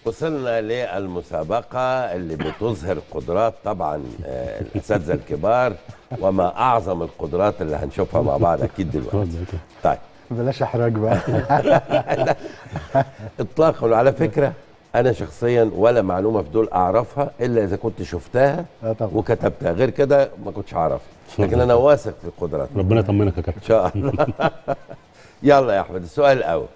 وصلنا للمسابقة اللي بتظهر قدرات طبعا آه، الأساتذة الكبار وما أعظم القدرات اللي هنشوفها مع بعض أكيد دلوقتي اتفضل كده. طيب بلاش احراج بقى إطلاقا وعلى فكرة أنا شخصيا ولا معلومة في دول أعرفها إلا إذا كنت شفتها اه طبعا وكتبتها غير كده ما كنتش أعرفها لكن أنا واثق في قدراتي ربنا يطمنك يا كابتن إن شاء الله يلا يا أحمد السؤال الأول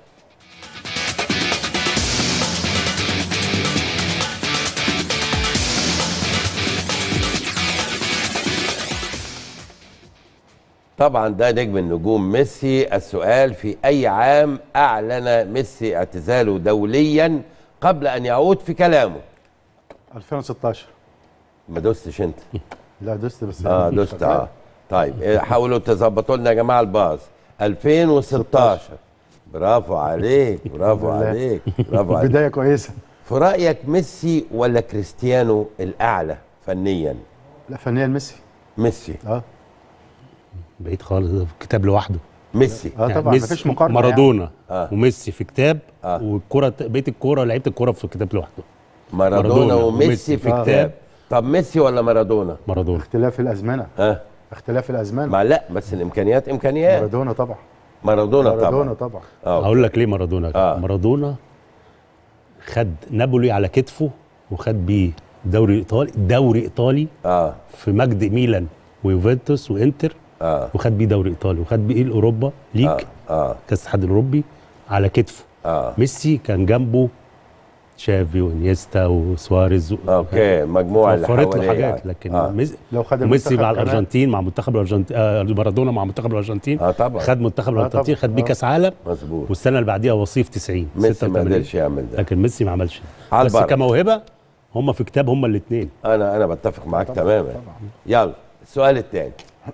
طبعا ده نجم النجوم ميسي السؤال في أي عام أعلن ميسي اعتزاله دوليا قبل أن يعود في كلامه 2016 ما دوستش أنت لا دوست بس اه مش دوست فاكر. اه طيب إيه، حاولوا تظبطوا لنا يا جماعه الباص 2016 برافو عليك برافو الحمد لله. عليك برافو عليك بدايه كويسه في رايك ميسي ولا كريستيانو الاعلى فنيا لا فنيا ميسي ميسي اه بعيد خالص ده كتاب لوحده ميسي اه طبعا ميسي- مفيش مقارنه مارادونا آه. وميسي في كتاب آه. والكره بقيه الكوره لعيبه الكوره في كتاب لوحده مارادونا مارادونا وميسي وميسي في آه. كتاب طب ميسي ولا مارادونا مارادونا اختلاف الازمنه ها اختلاف الازمنه ما لا بس الامكانيات امكانيات مارادونا طبعا مارادونا مارادونا طبعا طبعا اه هقول لك ليه مارادونا آه. مارادونا خد نابولي على كتفه وخد بيه دوري ايطالي دوري ايطالي اه في مجد ميلان ويوفنتوس وانتر اه وخد بيه دوري ايطالي وخد بيه الاوروبا اه ليج اه كاس الاتحاد الاوروبي على كتفه اه ميسي كان جنبه تشافي وانيستا وسواريز و... اوكي مجموعه اللي وفرت له حواليه حاجات يعني. لكن آه. ميسي لو خد وميسي المنتخب مع كمان. الارجنتين مع منتخب الارجنتين آه مارادونا مع منتخب الارجنتين اه طبعا خد منتخب آه الارجنتين طبعا. خد بيه آه. كاس عالم مظبوط والسنه اللي بعديها وصيف 90 ميسي ما 86 قدرش يعمل ده لكن ميسي ما عملش على بس البركة. كموهبه هم في كتاب هم الاثنين انا انا بتفق معاك طبعاً، تماما طبعاً. يلا السؤال الثاني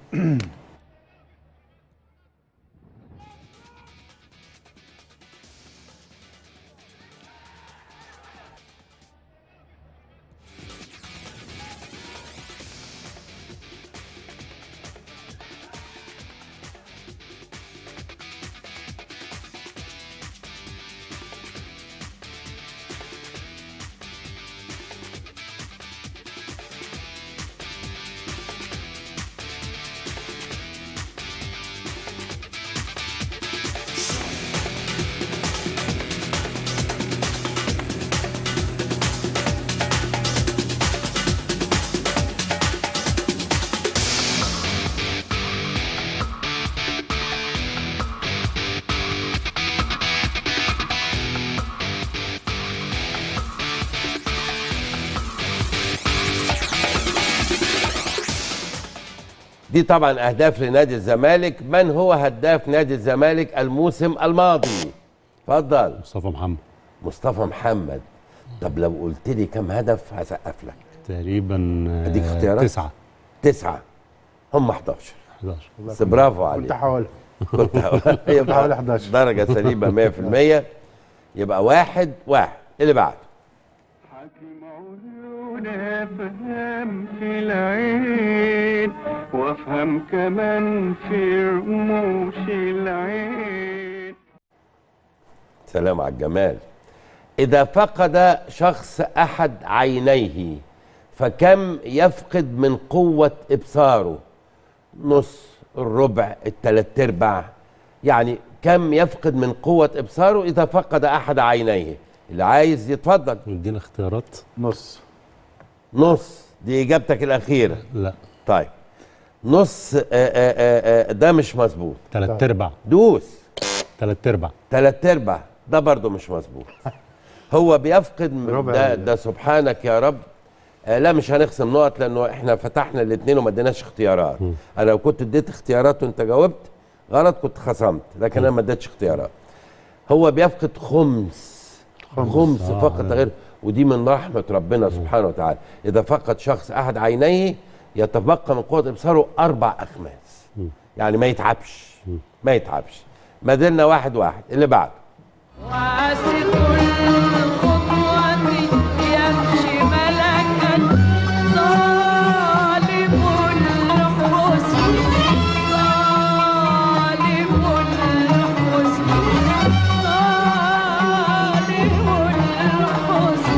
دي طبعا اهداف لنادي الزمالك من هو هداف نادي الزمالك الموسم الماضي اتفضل مصطفى محمد مصطفى محمد طب لو قلت لي كم هدف هسقف لك تقريبا آه، أديك اختيارات؟ تسعه تسعة هم 11 11 بس برافو كنت عليك هحاول كنت هقول- يبقى حوالي 11. درجة سليمة 100% يبقى واحد واحد اللي بعده حكم عيون افهم في العين وافهم كمان في رموش العين سلام على الجمال إذا فقد شخص أحد عينيه فكم يفقد من قوة إبصاره نص الربع التلات أرباع يعني كم يفقد من قوة إبصاره إذا فقد أحد عينيه اللي عايز يتفضل ادينا اختيارات نص نص دي إجابتك الأخيرة لا طيب نص آآ آآ آآ ده مش مظبوط ثلاث ارباع دوس ثلاث ارباع تلات ارباع ده برضه مش مظبوط هو بيفقد من ربع ده, ال- ده سبحانك يا رب آه لا مش هنخصم نقط لانه احنا فتحنا الاثنين وما اديناش اختيارات انا لو كنت اديت اختيارات وانت جاوبت غلط كنت خصمت لكن انا ما اديتش اختيارات هو بيفقد خمس خمس, خمس آه. فقط غير ودي من رحمه ربنا سبحانه وتعالى اذا فقد شخص احد عينيه يتبقى من قوه ابصاره اربع اخماس يعني ما يتعبش ما يتعبش ما زلنا واحد واحد اللي بعده واسق الخطوة يمشي ملكا ظالم الحسن ظالم الحسن ظالم الحسن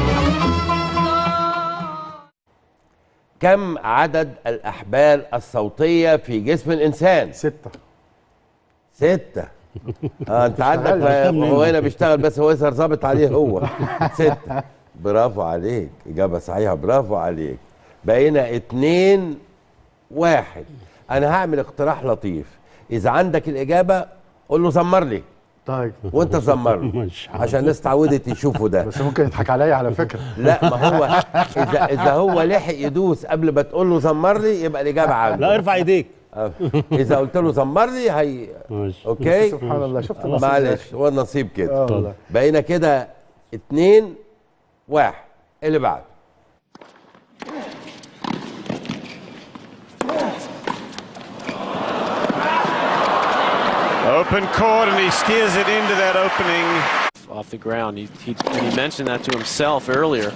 كم عدد الأحبال الصوتية في جسم الإنسان؟ ستة ستة اه انت عندك بيشتغل منين؟ هو هنا بيشتغل بس هو يظهر ظابط عليه هو ستة برافو عليك إجابة صحيحة برافو عليك بقينا اتنين واحد أنا هعمل اقتراح لطيف إذا عندك الإجابة قول له زمر لي طيب وأنت زمر له مش عارف. عشان الناس اتعودت يشوفوا ده بس ممكن يضحك عليا على فكرة لا ما هو إذا إذا هو لحق يدوس قبل ما تقول له زمر لي يبقى الإجابة عنده لا ارفع ايديك آه. إذا قلت له زمر لي هي ماشي أوكي سبحان الله شفت النصيب يا معلش أخي. هو النصيب كده اه والله بقينا كده اتنين واحد اللي بعده Open court, and he steers it into that opening. off the ground. He, he, and he mentioned that to himself earlier.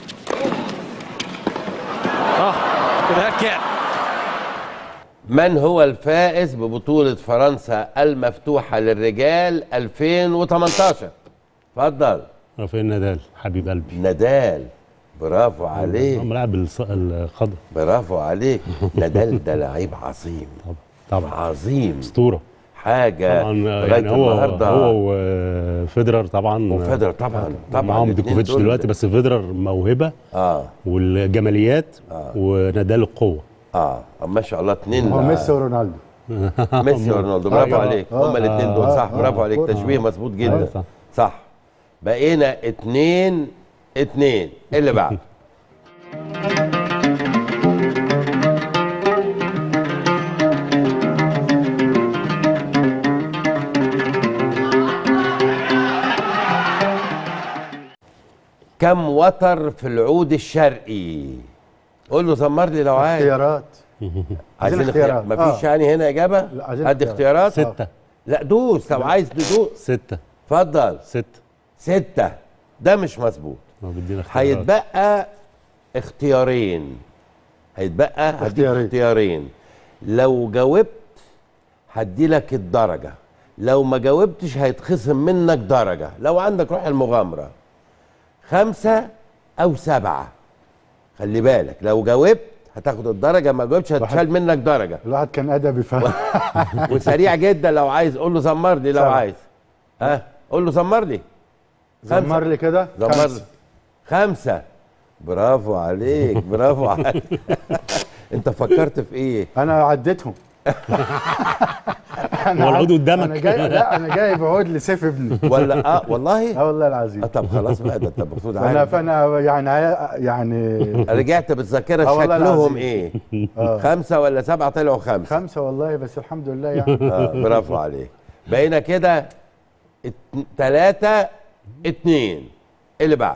Oh, look at that get. من هو الفائز ببطولة فرنسا المفتوحة للرجال 2018 اتفضل رافائيل نادال حبيب قلبي نادال برافو عليك هم لاعب الص- الخضر برافو عليك نادال ده لعيب عظيم طبعا طبعا عظيم اسطوره حاجة طبعا لغاية يعني هو النهاردة هو وفيدرر طبعا وفيدرر طبعا طبعا معاهم الاتنين ديكوفيتش دول- دلوقتي بس فيدرر موهبه اه والجماليات ونادال القوه اه ما شاء الله اتنين هو ميسي ورونالدو ميسي ورونالدو برافو آه، عليك آه، هما الاثنين دول آه، صح آه، برافو عليك كورة. تشبيه مظبوط جدا صح. صح بقينا اتنين اتنين اللي بعد كم وتر في العود الشرقي قول له زمر لي لو عايز اختيارات عايزين اختيارات. اختيارات مفيش آه. يعني هنا اجابه لا، عايزين قد اختيارات. اختيارات ستة لا دوس لو عايز تدوس ستة اتفضل ستة ستة ده مش مظبوط ما بدينا اختيارات. هيتبقى اختيارين هيتبقى هديك اختيارين. اختيارين لو جاوبت هدي لك الدرجة لو ما جاوبتش هيتخصم منك درجة لو عندك روح المغامرة خمسة أو سبعة خلي بالك لو جاوبت هتاخد الدرجة ما جاوبتش هتشال منك درجة الواحد كان ادبي فاهم وسريع جدا لو عايز قول له زمر لي لو سبعة. عايز ها قول له زمر لي زمر لي كده زمر خمسة. لي خمسة برافو عليك برافو عليك انت فكرت في ايه انا عديتهم هو العود قدامك انا جاي لا انا جايب عود لسيف ابني ولا اه والله اه والله آه العظيم طب خلاص بقى ده انت المفروض انا عارف فانا يعني يعني رجعت بالذاكره آه والله شكلهم العظيم. ايه آه. خمسة ولا سبعة طلعوا خمسة خمسة والله بس الحمد لله يعني آه برافو عليك بقينا كده ات... تلاتة اتنين اللي بعد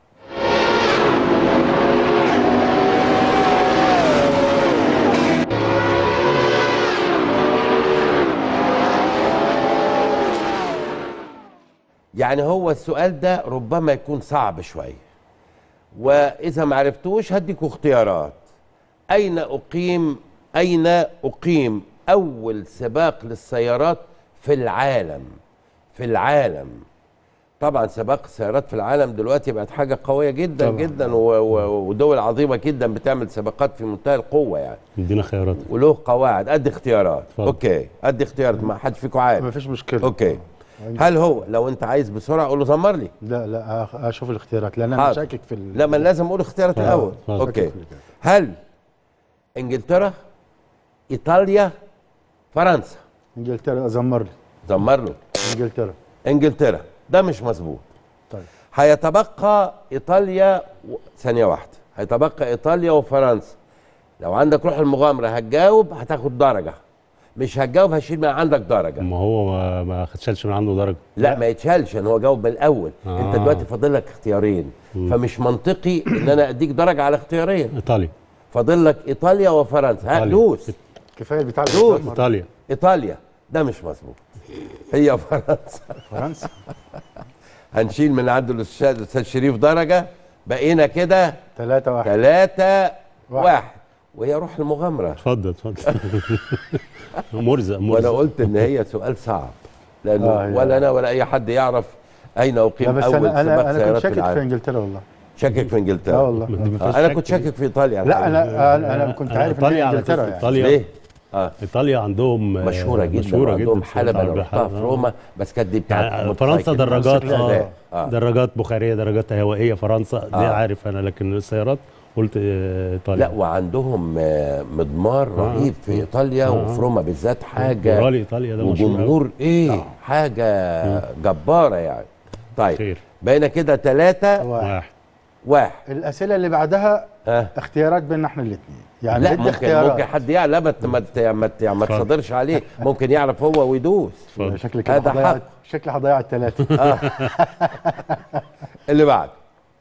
يعني هو السؤال ده ربما يكون صعب شوية وإذا ما عرفتوش هديكوا اختيارات أين أقيم أين أقيم أول سباق للسيارات في العالم في العالم طبعا سباق السيارات في العالم دلوقتي بقت حاجة قوية جدا طبعاً. جدا و- و- ودول عظيمة جدا بتعمل سباقات في منتهى القوة يعني ادينا خيارات وله قواعد قد اختيارات اتفضل. اوكي قد اختيارات ما حدش فيكم عارف ما فيش مشكلة اوكي هل هو لو انت عايز بسرعه قول له زمر لي لا لا أخ- اشوف الاختيارات لان انا حاضر. شاكك في ال... لا ما لازم اقول اختيارات الاول حاضر. اوكي شاكك في ال- هل انجلترا ايطاليا فرنسا انجلترا زمر لي زمر له انجلترا انجلترا ده مش مظبوط طيب هيتبقى ايطاليا و... ثانيه واحده هيتبقى ايطاليا وفرنسا لو عندك روح المغامره هتجاوب هتاخد درجه مش هتجاوب هشيل من عندك درجه ما هو ما- ما خدش من عنده درجه لا ما يتشالش ان هو جاوب من الاول آه. انت آه. دلوقتي فاضل لك اختيارين فمش منطقي ان انا اديك درجه على اختيارين ايطاليا فاضل لك ايطاليا وفرنسا ها إيطاليا. دوس كفايه بتاع دوس. زمر. ايطاليا ايطاليا ده مش مظبوط هي فرنسا فرنسا هنشيل من عند الاستاذ الأستاذ شريف درجه بقينا كده ثلاثة واحد ثلاثة واحد. واحد وهي روح المغامرة اتفضل اتفضل مرزق وأنا مرزق قلت إن هي سؤال صعب لأنه آه، هي. ولا أنا ولا أي حد يعرف أين لا أقيم بس أول انا سباق انا انا سيارات كنت في شاكك في العالم انجلترا والله شاكك في انجلترا اه والله ما فيهاش آه انا شك كنت دي. شاكك في ايطاليا لا انا انا, أنا كنت عارف ان هي ايطاليا على انجلترا فكره يعني ايطاليا ليه؟ اه ايطاليا عندهم آه، مشهوره جدا مشهوره عندهم جدا حلبة انا رحتها في روما بس كانت دي بتاعت يعني فرنسا موتوسيكل. دراجات موتوسيكلات. اه دراجات بخاريه دراجات هوائيه فرنسا دي آه. عارف انا لكن السيارات قلت آه، ايطاليا لا وعندهم آه، مضمار رهيب في ايطاليا وفي روما بالذات حاجه جورال ايطاليا ده مشهور أوي. وجمهور ايه حاجه جباره يعني طيب خير. بقينا كده ثلاثة واحد. واحد واحد الاسئله اللي بعدها آه. اختيارات بيننا احنا الاثنين يعني لا بدي ممكن اختيارات ممكن حد يعلم لا ما ت- ما ت- ما ت- ما اتفضل. تصدرش عليه ممكن يعرف هو ويدوس اتفضل. شكلي كده هذا هضيع حق. شكلي هضيع الثلاثه اللي بعد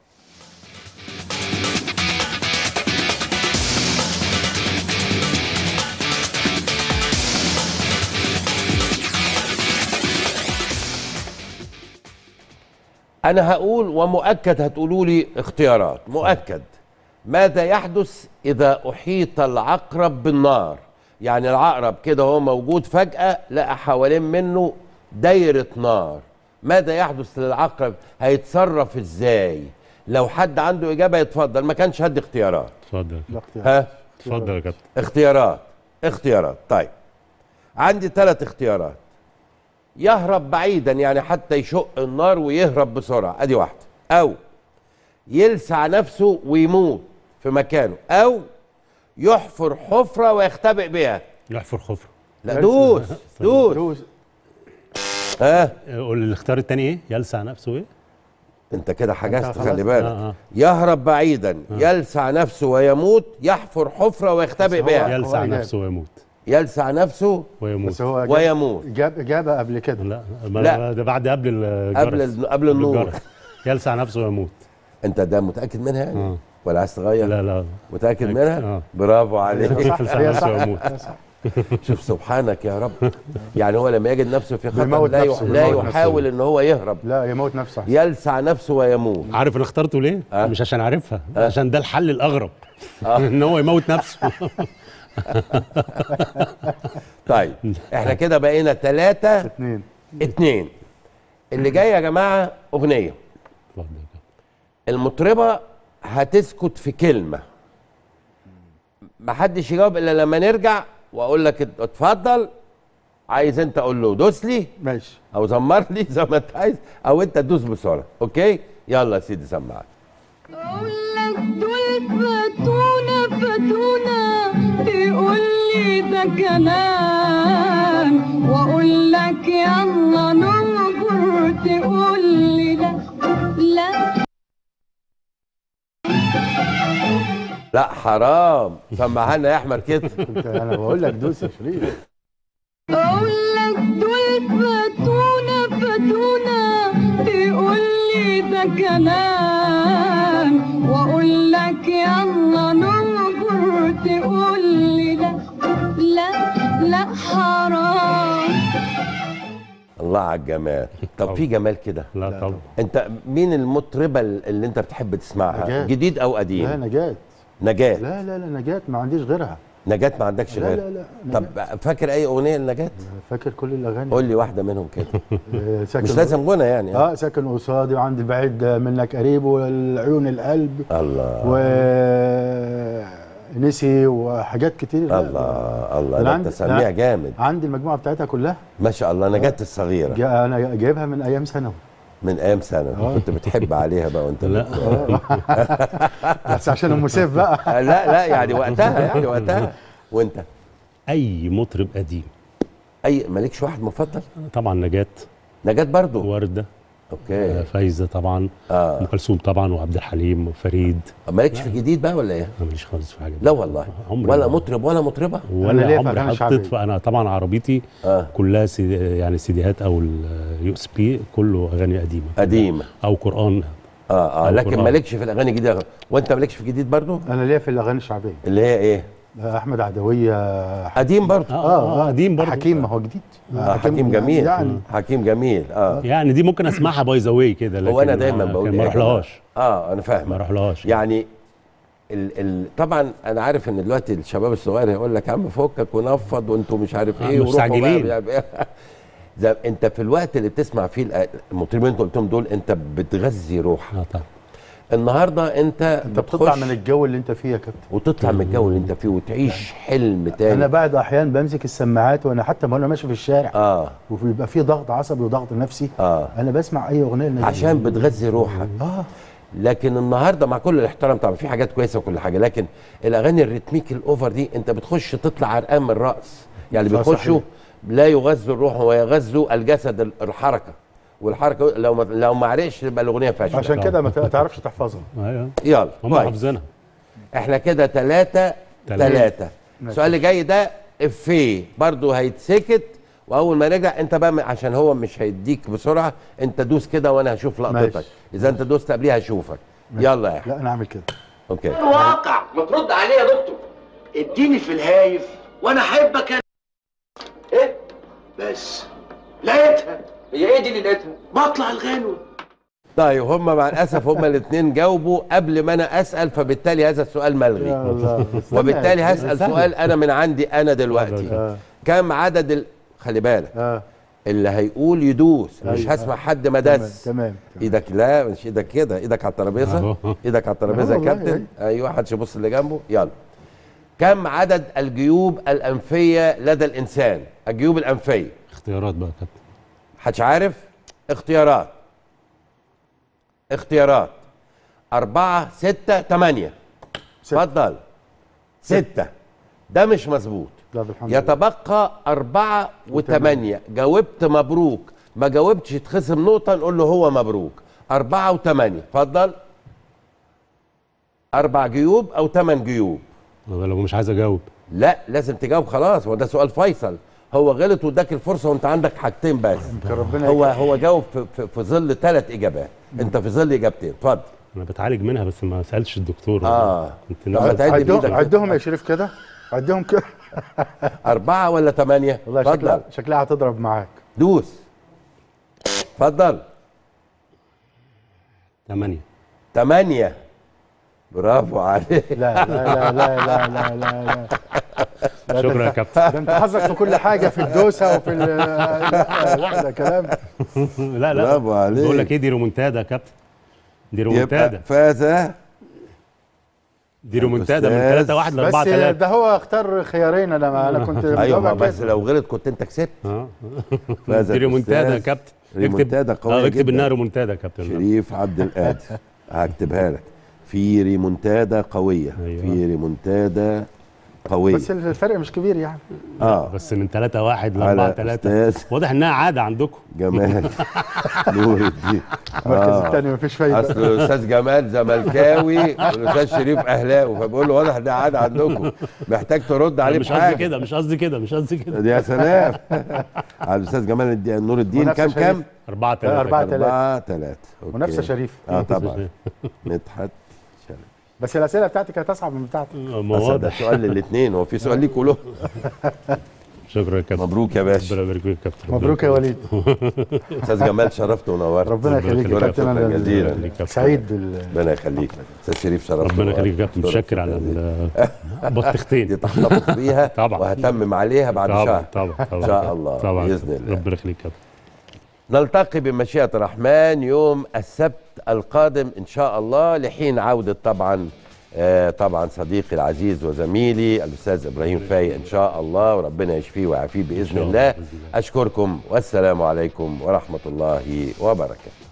انا هقول ومؤكد هتقولوا لي اختيارات مؤكد ماذا يحدث اذا احيط العقرب بالنار يعني العقرب كده هو موجود فجاه لقى حوالين منه دايره نار ماذا يحدث للعقرب هيتصرف ازاي لو حد عنده اجابه يتفضل ما كانش هدي اختيارات اتفضل الاختيار ها اتفضل يا كابتن اختيارات اختيارات طيب عندي ثلاث اختيارات يهرب بعيدا يعني حتى يشق النار ويهرب بسرعه ادي واحده او يلسع نفسه ويموت في مكانه او يحفر حفره ويختبئ بها يحفر خفر لا دوس دوس فلوس ها قول الاختيار الثاني ايه يلسع نفسه ايه انت كده حجزت خلاص. خلي بالك آه، آه. يهرب بعيدا يلسع نفسه ويموت يحفر حفره ويختبئ بس هو- بها يلسع إجابة. نفسه ويموت يلسع نفسه ويموت بس هو جاب- ويموت جاب اجابه قبل كده لا ما لا. ده بعد قبل الجرس قبل ال- قبل النور. الجرس. يلسع نفسه ويموت انت ده متاكد منها يعني آه. ولا عايز تغير لا لا متاكد أكيد. منها آه. برافو عليك يلسع هي نفسه صح. ويموت شوف سبحانك يا رب يعني هو لما يجد نفسه في خطر بيموت لا, نفسه، يح... لا بيموت يحاول ان هو يهرب لا يموت نفسه أحسن. يلسع نفسه ويموت عارف انا اخترته ليه؟ آه. مش عشان عارفها عشان ده الحل الاغرب ان هو يموت نفسه طيب احنا كده بقينا ثلاثة اثنين اتنين اللي جاي يا جماعة أغنية اتفضل يا كابتن. المطربة هتسكت في كلمة محدش يجاوب إلا لما نرجع وأقول لك اتفضل عايز أنت أقول له دوس لي ماشي أو زمر لي زي ما أنت عايز أو أنت تدوس بسرعة أوكي يلا يا سيدي سمعني اقول لك دول فتونة فتونة تقول لي ده كلام واقول لك يلا ننظر تقول لي لا لا لا حرام سمعها لنا يا أحمد كده كنت انا بقول لك دوس يا شريف اقول لك دول فتونة فتونة تقول لي ده كلام واقول لك يلا ننظر تقول لي لا لا لا حرام الله على الجمال طب في جمال كده لا طبعا انت مين المطربه اللي انت بتحب تسمعها نجاة. جديد او لا قديم نجاة نجاة لا لا لا نجاة ما عنديش غيرها نجاة ما عندكش لا غير لا لا طب فاكر اي اغنيه لنجاة فاكر كل الاغاني قول لي واحده منهم كده آه، ساكن مش لازم غنى يعني اه ساكن قصادي وعند البعيد منك قريب والعيون القلب الله و نسي وحاجات كتير لا، الله الله أنا ده عندي- انت سميع أنا- جامد عندي المجموعه بتاعتها كلها ما شاء الله نجاة الصغيره جا انا جايبها من ايام ثانوي من ايام سنه كنت بتحب عليها بقى وانت لا بس عشان ام سيف بقى آه، لا لا يعني وقتها يعني وقتها وانت اي مطرب قديم اي مالكش واحد مفضل طبعا نجاة نجاة برضو ورده اوكي آه، فايزه طبعا اه ام كلثوم طبعا وعبد الحليم وفريد مالكش في الجديد بقى ولا ايه انا ماليش خالص في حاجه لا والله عمري ولا ما- مطرب ولا مطربه أنا ولا ليا في عمري أغاني حطيت شعبية. في انا طبعا عربيتي اه كلها سي يعني سيديهات او اليو اس بي كله اغاني قديمه قديمه او قران اه اه أو لكن قرآن. مالكش في الاغاني الجديده وانت مالكش في الجديد برضو انا ليا في الاغاني الشعبيه اللي هي ايه احمد عدويه قديم برضو اه اه قديم برضه حكيم ما هو جديد آه حكيم جميل يعني حكيم جميل اه يعني دي ممكن اسمعها باي ذا واي كده لكن هو انا دايما ما- بقول لكن إيه ما اروحلهاش اه انا فاهم ما اروحلهاش يعني ال ال طبعا انا عارف ان دلوقتي الشباب الصغير هيقول لك يا عم فكك ونفض وانتوا مش عارف آه، ايه وروحوا بقى مستعجلين. مش عارف إيه. زي انت في الوقت اللي بتسمع فيه الأ- المطربين اللي انت قلتهم دول انت بتغذي روحك اه طبعا النهارده انت انت بتطلع بتخش من الجو اللي انت فيه يا كابتن وتطلع من الجو اللي انت فيه وتعيش حلم تاني انا بعد احيان بمسك السماعات وانا حتى وانا ماشي في الشارع اه وبيبقى في ضغط عصبي وضغط نفسي اه انا بسمع اي اغنيه لنجاة. عشان بتغذي روحك اه لكن النهارده مع كل الاحترام طبعا في حاجات كويسه وكل حاجه لكن الاغاني الريتميك الاوفر دي انت بتخش تطلع عرقان من الراس يعني صح، بيخشوا صحيح. لا يغذوا الروح ويغذوا الجسد ال- الحركه والحركه لو ما لو ما عرقش تبقى الاغنيه فاشله عشان كده ما تعرفش تحفظها ايوه يلا هم كويس. حافظينها احنا كده ثلاثة تلاتة. ثلاثة السؤال اللي جاي ده افيه برضه هيتسكت واول ما نرجع انت بقى م- عشان هو مش هيديك بسرعه انت دوس كده وانا هشوف لقطتك ماشي. اذا انت دوست قبليها هشوفك يلا يا احمد لا انا اعمل كده اوكي الواقع ما ترد عليه يا دكتور اديني في الهايف وانا احبك انا ايه بس لقيتها هي ايه دي اللي لقيتها بطلع الغنوه طيب هم مع الاسف هم الاثنين جاوبوا قبل ما انا اسال فبالتالي هذا السؤال يا ملغي الله وبالتالي هسال سهل. سؤال انا من عندي انا دلوقتي آه. كم عدد ال... خلي بالك اه اللي هيقول يدوس مش أيوة. هسمع حد ما تمام دس تمام تمام. ايدك لا مش ايدك كده ايدك على الترابيزه أهو. ايدك على الترابيزه آه يا والله، كابتن ايوه محدش يبص اللي جنبه يلا كم عدد الجيوب الانفيه لدى الانسان الجيوب الانفيه اختيارات بقى يا كابتن محدش عارف اختيارات اختيارات أربعة ستة تمانية ستة. اتفضل ستة ده مش مظبوط لا بالحمد لله يتبقى أربعة وثمانية جاوبت مبروك ما جاوبتش تخصم نقطة نقول له هو مبروك أربعة وثمانية اتفضل أربع جيوب أو ثمان جيوب لو مش عايز اجاوب لا لازم تجاوب خلاص هو ده سؤال فيصل هو غلط واداك الفرصة وانت عندك حاجتين بس يمكن ربنا هو يكرمك. هو جاوب في, في, في ظل ثلاث إجابات انت في ظل إجابتين اتفضل انا بتعالج منها بس ما سالتش الدكتور آه. كنت لا، نازل- تعد عدهم بإيدك. عدهم يا شريف كده عدهم كده أربعة ولا ثمانية والله اتفضل شكلها شكلها هتضرب معاك دوس اتفضل ثمانية ثمانية برافو عليك لا لا لا لا لا لا لا لا لا شكرا يا ده- كابتن ده انت حظك في كل حاجه في الدوسه وفي ال- لا لا ده كلام لا لا برافو عليك. بقول لك ايه دي رومونتادا يا كابتن دي يبقى رومونتادا فاز دي رومونتادا من أستاذ. 3 1 ل بس 4 3 ده هو اختار خيارين انا ما انا كنت ايوه ما مجاوبها بس كده. لو غلط كنت انت كسبت اه فاز دي رومونتادا يا الأستاذ. كابتن ريمونتادا اكتب قوية آه، اكتب جدا. انها رومونتادا يا كابتن شريف عبد القادر هكتبها لك في ريمونتادا قوية أيوة. في ريمونتادا قوية بس الفرق مش كبير يعني اه بس من 3 1 ل على 4 3 أستاذ واضح انها عاده عندكم جمال نور الدين المركز آه. الثاني مفيش فايده اصل الاستاذ جمال زملكاوي والاستاذ شريف اهلاوي فبقول له واضح ده عاد عندكم محتاج ترد عليه مش قصدي بحاجه كده مش قصدي كده مش قصدي كده يا سلام على الاستاذ جمال الد- نور الدين ونفس كام شريف. كام 4 أربعة 3 تلاتة. أربعة ثلاثة منافسه شريف اه طبعا مدحت شريف بس الاسئله بتاعتي كانت اصعب من بتاعتك ما أصل ده واضح سؤال للاثنين هو في سؤال ليك وله شكرا يا كابتن مبروك يا باشا ربنا يبارك فيك يا كابتن مبروك يا وليد استاذ جمال شرفت ونورت ربنا يخليك يا شكرا كابتن انا جزيلا سعيد بال ربنا يخليك استاذ شريف شرفت ربنا ونورت. يخليك يا كابتن شكرا متشكر على جزيلا. ال- البطيختين دي تحتفظ بيها طبعا. وهتمم عليها بعد طبعا شهر طبعا طبعا ان شاء الله طبعا باذن الله ربنا يخليك يا كابتن نلتقي بمشيئة الرحمن يوم السبت القادم إن شاء الله لحين عودة طبعا آه طبعا صديقي العزيز وزميلي الأستاذ إبراهيم فاي إن شاء الله وربنا يشفيه ويعافيه بإذن شاء الله الله بإذن الله. أشكركم والسلام عليكم ورحمة الله وبركاته